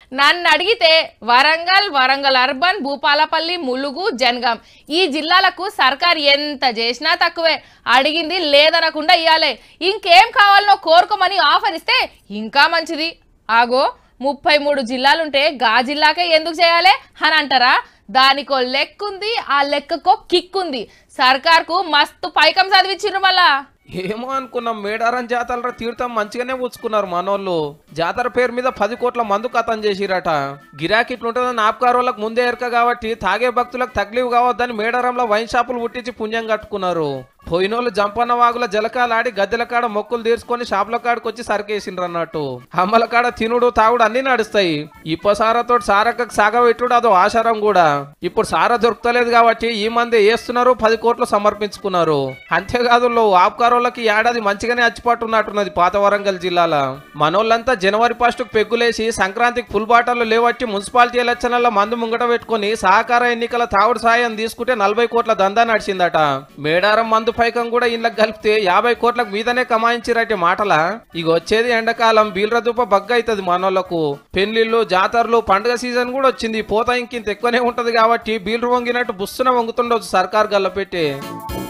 నన్ను అడిగితే వరంగల్ వరంగల్ అర్బన్ భూపాలపల్లి ములుగు జనగాం ఈ జిల్లాలకు సర్కార్ ఎంత చేసినా తక్కువే అడిగింది లేదనకుండా ఇవ్వాలి ఇంకేం కావాలనో కోరుకోమని ఆఫర్ ఇస్తే ఇంకా మంచిది ఆగో ముప్పై మూడు జిల్లాలుంటే గా జిల్లాకే ఎందుకు చేయాలి అని అంటారా దానికో లెక్కుంది ఆ లెక్కకో కిక్కుంది సర్కార్కు మస్తు పైకం చదివించిండ్రు మళ్ళా ఏమో అనుకున్నాం మేడారం జాతర తీర్థం మంచిగానే పుచ్చుకున్నారు మనోళ్ళు జాతర పేరు మీద పది కోట్ల మందు కథం చేసిరట గిరాకీ ఇట్లుంటుందని ఆప్కార్ వాళ్ళకి ముందే ఎరక కాబట్టి తాగే భక్తులకు తగ్లీవ్ కావద్దని మేడారంలో వైన్ షాపులు పుట్టించి పుణ్యం కట్టుకున్నారు పోయినోళ్ళు జంపన్న వాగుల జలకాలాడి గద్దెల కాడ మొక్కులు తీర్చుకొని షాపుల కాడకు వచ్చి సరికేసిండ్రు అన్నట్టు అమ్మల కాడ తినుడు తాగుడు అన్ని నడుస్తాయి ఇప్ప సారాతో సారకకు సాగబెట్టుడు అదో ఆచారం కూడా ఇప్పుడు సారా దొరుకుతలేదు కాబట్టి ఈ మంది వేస్తున్నారు పది కోట్లు సమర్పించుకున్నారు అంతేకాదు లో ఆప్కారోళ్ళకి ఈ ఏడాది మంచిగానే అచ్చిపాటు ఉన్నట్టున్నది పాత వరంగల్ జిల్లాల మనోళ్ళంతా జనవరి ఫస్ట్ పెగ్గులేసి సంక్రాంతికి ఫుల్ బాటలు లేవట్టి మున్సిపాలిటీ ఎలక్షన్ల మందు ముంగట పెట్టుకుని సహకార ఎన్నికల తాగుడు సాయం తీసుకుంటే నలభై కోట్ల దందా నడిచిందట మేడారం మందు పైకం కూడా ఇళ్ళకి కలిపితే యాభై కోట్లకు మీదనే కమాయించిరటే మాటల ఇక వచ్చేది ఎండాకాలం బీల్రదూప బగ్గ అవుతుంది మనోళ్లకు పెళ్లిళ్ళు జాతరలు పండుగ సీజన్ కూడా వచ్చింది పోతా ఇంకింత ఎక్కువనే ఉంటది కాబట్టి బీల్రు వంగినట్టు బుస్సున వంగుతుండొచ్చు సర్కార్ గల్ల పెట్టి